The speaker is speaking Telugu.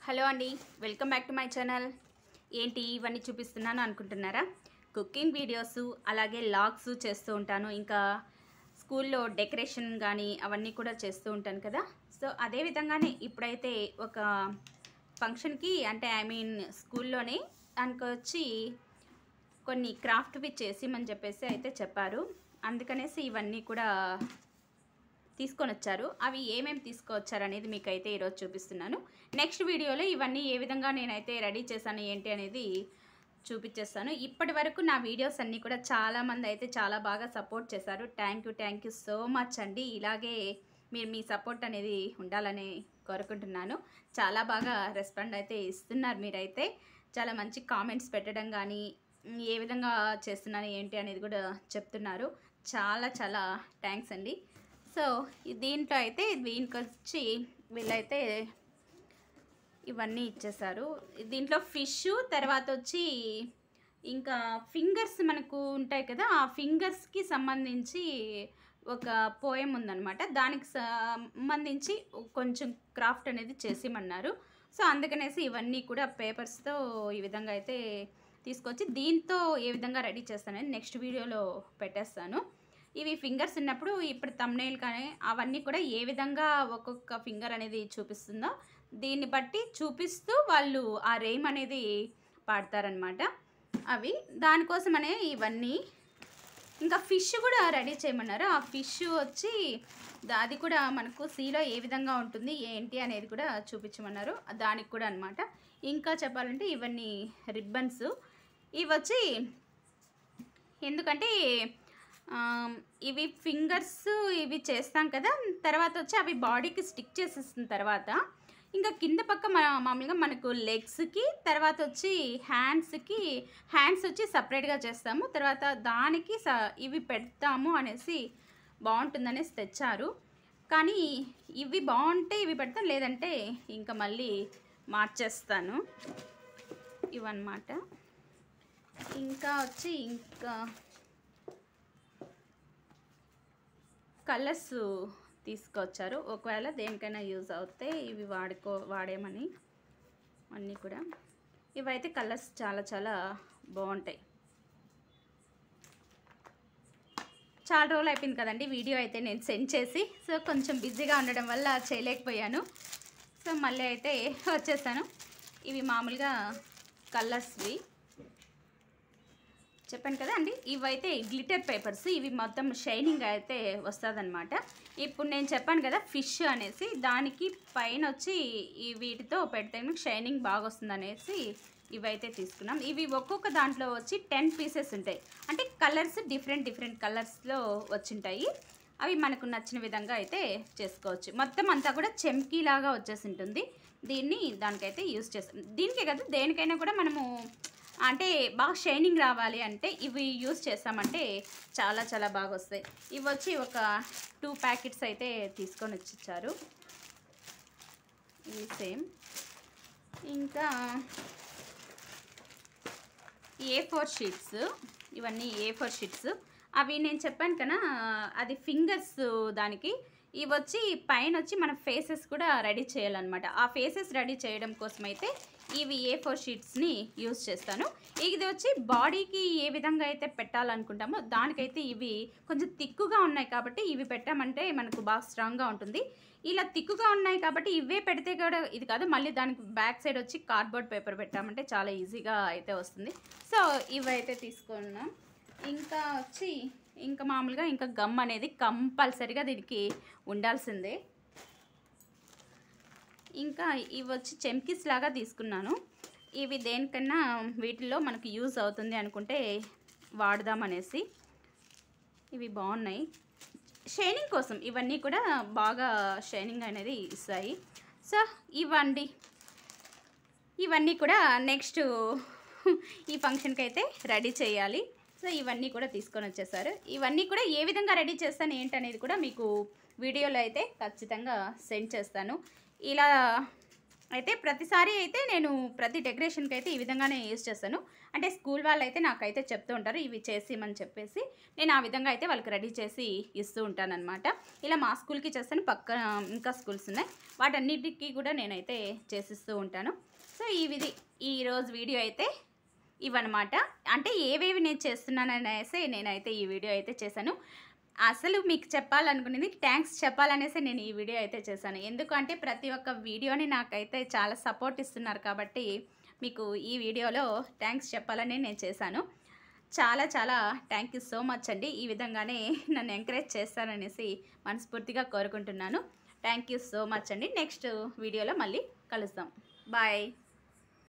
హలో అండి welcome back to my channel ఏంటి ఇవన్నీ చూపిస్తున్నాను అనుకుంటున్నారా కుకింగ్ వీడియోస్ అలాగే లాగ్స్ చేస్తూ ఉంటాను ఇంకా స్కూల్లో డెకరేషన్ కానీ అవన్నీ కూడా చేస్తూ ఉంటాను కదా సో అదే విధంగానే ఇప్పుడైతే ఒక ఫంక్షన్కి అంటే ఐ మీన్ స్కూల్లోనే దానికి వచ్చి కొన్ని క్రాఫ్ట్వి చేసిమని చెప్పేసి అయితే చెప్పారు అందుకనేసి ఇవన్నీ కూడా తీసుకొని వచ్చారు అవి ఏమేమి తీసుకొచ్చారు అనేది మీకు అయితే ఈరోజు చూపిస్తున్నాను నెక్స్ట్ వీడియోలో ఇవన్నీ ఏ విధంగా నేనైతే రెడీ చేశాను ఏంటి అనేది చూపించేస్తాను ఇప్పటి వరకు నా వీడియోస్ అన్నీ కూడా చాలామంది అయితే చాలా బాగా సపోర్ట్ చేశారు thank you thank you so much అండి ఇలాగే మీరు మీ సపోర్ట్ అనేది ఉండాలని కోరుకుంటున్నాను చాలా బాగా రెస్పాండ్ అయితే ఇస్తున్నారు మీరైతే చాలా మంచి కామెంట్స్ పెట్టడం కానీ ఉమ్, ఏ విధంగా చేస్తున్నాను ఏంటి అనేది కూడా చెప్తున్నారు చాలా చాలా థ్యాంక్స్ అండి సో ఈ దీంట్లో అయితే దీనికి వచ్చి వీళ్ళైతే ఇవన్నీ ఇచ్చేసారు దీంట్లో ఫిష్ తర్వాత వచ్చి ఇంకా ఫింగర్స్ మనకు ఉంటాయి కదా ఆ ఫింగర్స్కి సంబంధించి ఒక పోయం ఉందన్నమాట దానికి సంబంధించి కొంచెం క్రాఫ్ట్ అనేది చేసిమన్నారు సో అందుకనేసి ఇవన్నీ కూడా పేపర్స్తో ఈ విధంగా అయితే తీసుకొచ్చి దీంతో ఏ విధంగా రెడీ చేస్తానని నెక్స్ట్ వీడియోలో పెట్టేస్తాను ఇవి ఫింగర్స్ ఉన్నప్పుడు ఇప్పుడు తమ్నేల్ కానీ అవన్నీ కూడా ఏ విధంగా ఒక్కొక్క ఫింగర్ అనేది చూపిస్తుందో దీన్ని బట్టి చూపిస్తూ వాళ్ళు ఆ రేమ్ అనేది పాడతారనమాట అవి దానికోసమనే ఇవన్నీ ఇంకా ఫిష్ కూడా రెడీ చేయమన్నారు ఆ ఫిష్ వచ్చి దా- అది కూడా మనకు సీలో ఏ విధంగా ఉంటుంది ఏంటి అనేది కూడా చూపించమన్నారు దానికి కూడా అనమాట ఇంకా చెప్పాలంటే ఇవన్నీ రిబ్బన్స్ ఇవి వచ్చి ఎందుకంటే ఆ, ఇవి ఫింగర్స్ ఇవి చేస్తాం కదా తర్వాత వచ్చి అవి బాడీకి స్టిక్ చేసేసిన తర్వాత ఇంకా కింద పక్క మా మామూలుగా మనకు లెగ్స్కి తర్వాత వచ్చి హ్యాండ్స్కి హ్యాండ్స్ వచ్చి సపరేట్గా చేస్తాము తర్వాత దానికి స ఇవి పెడతాము అనేసి బాగుంటుందనేసి తెచ్చారు కానీ ఇవి బాగుంటే ఇవి పెడతాను లేదంటే ఇంకా మళ్ళీ మార్చేస్తాను ఇవన్నమాట ఇంకా వచ్చి ఇంకా కలర్స్ తీసుకొచ్చారు ఒకవేళ దేనికైనా యూజ్ అవుతే ఇవి వాడుకో వాడేమని అన్నీ కూడా ఇవైతే కలర్స్ చాలా చాలా బాగుంటాయి చాలా రోజులు అయిపోయింది కదండి వీడియో అయితే నేను సెండ్ చేసి సో కొంచెం బిజీగా ఉండడం వల్ల చేయలేకపోయాను సో మళ్ళీ అయితే వచ్చేసాను ఇవి మామూలుగా కలర్స్వి చెప్పాను కదా అండి ఇవైతే గ్లిటర్ పేపర్స్ ఇవి మొత్తం షైనింగ్ అయితే వస్తుందన్నమాట ఇప్పుడు నేను చెప్పాను కదా ఫిష్ అనేసి దానికి పైన వచ్చి ఈ వీటితో పెడితే షైనింగ్ బాగా వస్తుంది అనేసి ఇవైతే తీసుకున్నాం ఇవి ఒక్కొక్క దాంట్లో వచ్చి టెన్ పీసెస్ ఉంటాయి అంటే కలర్స్ డిఫరెంట్ డిఫరెంట్ కలర్స్లో వచ్చింటాయి అవి మనకు నచ్చిన విధంగా అయితే చేసుకోవచ్చు మొత్తం అంతా కూడా చెమ్కీలాగా వచ్చేసి ఉంటుంది దీన్ని దానికైతే యూస్ చేస్తాం దీనికే కదా దేనికైనా కూడా మనము అంటే బాగా షైనింగ్ రావాలి అంటే ఇవి యూస్ చేస్తామంటే చాలా చాలా బాగా వస్తాయి ఇవి వచ్చి ఒక టూ ప్యాకెట్స్ అయితే తీసుకొని వచ్చి ఇచ్చారు ఇవి సేమ్ ఇంకా ఏ ఫోర్ షీట్స్ ఇవన్నీ ఏ ఫోర్ షీట్స్ అవి నేను చెప్పాను కదా అది ఫింగర్స్ దానికి ఇవి వచ్చి పైన వచ్చి మన ఫేసెస్ కూడా రెడీ చేయాలన్నమాట ఆ ఫేసెస్ రెడీ చేయడం కోసం అయితే ఇవి ఏ ఫోర్ షీట్స్ని యూస్ చేస్తాను ఇది వచ్చి బాడీకి ఏ విధంగా అయితే పెట్టాలనుకుంటామో దానికైతే ఇవి కొంచెం తిక్కుగా ఉన్నాయి కాబట్టి ఇవి పెట్టామంటే మనకు బాగా స్ట్రాంగ్గా ఉంటుంది ఇలా తిక్కుగా ఉన్నాయి కాబట్టి ఇవే పెడితే కూడా ఇది కాదు మళ్ళీ దానికి బ్యాక్ సైడ్ వచ్చి కార్డ్బోర్డ్ పేపర్ పెట్టామంటే చాలా ఈజీగా అయితే వస్తుంది సో ఇవైతే తీసుకున్నాం ఇంకా వచ్చి ఇంకా మామూలుగా ఇంకా గమ్ అనేది కంపల్సరీగా దీనికి ఉండాల్సిందే ఇంకా ఇవి వచ్చి చెమ్కిస్ లాగా తీసుకున్నాను ఇవి దేనికన్నా వీటిల్లో మనకు యూజ్ అవుతుంది అనుకుంటే వాడదామనేసి ఇవి బాగున్నాయి షైనింగ్ కోసం ఇవన్నీ కూడా బాగా షైనింగ్ అనేది ఇస్తాయి సో ఇవ్వండి ఇవన్నీ కూడా నెక్స్ట్ ఈ ఫంక్షన్కి అయితే రెడీ చేయాలి సో ఇవన్నీ కూడా తీసుకొని వచ్చేసారు ఇవన్నీ కూడా ఏ విధంగా రెడీ చేస్తాను ఏంటనేది కూడా మీకు వీడియోలో అయితే ఖచ్చితంగా సెండ్ చేస్తాను ఇలా అయితే ప్రతిసారి అయితే నేను ప్రతి డెకరేషన్కి అయితే ఈ విధంగానే యూజ్ చేస్తాను అంటే స్కూల్ వాళ్ళు అయితే నాకైతే చెప్తూ ఉంటారు ఇవి చేసిమని చెప్పేసి నేను ఆ విధంగా అయితే వాళ్ళకి రెడీ చేసి ఇస్తూ ఉంటానన్నమాట ఇలా మా స్కూల్కి చేస్తాను పక్క ఇంకా స్కూల్స్ ఉన్నాయి వాటన్నిటికీ కూడా నేనైతే చేసిస్తూ ఉంటాను సో ఈ విధి ఈరోజు వీడియో అయితే ఇవన్నమాట అంటే ఏవేవి నేను చేస్తున్నాననేసి నేనైతే ఈ వీడియో అయితే చేశాను అసలు మీకు చెప్పాలనుకునేది థ్యాంక్స్ చెప్పాలనేసి నేను ఈ వీడియో అయితే చేశాను ఎందుకంటే ప్రతి ఒక్క వీడియోని నాకైతే చాలా సపోర్ట్ ఇస్తున్నారు కాబట్టి మీకు ఈ వీడియోలో థ్యాంక్స్ చెప్పాలని నేను చేశాను చాలా చాలా థ్యాంక్ యూ సో మచ్ అండి ఈ విధంగానే నన్ను ఎంకరేజ్ చేస్తారనేసి మనస్ఫూర్తిగా కోరుకుంటున్నాను థ్యాంక్ యూ సో మచ్ అండి నెక్స్ట్ వీడియోలో మళ్ళీ కలుస్తాం బాయ్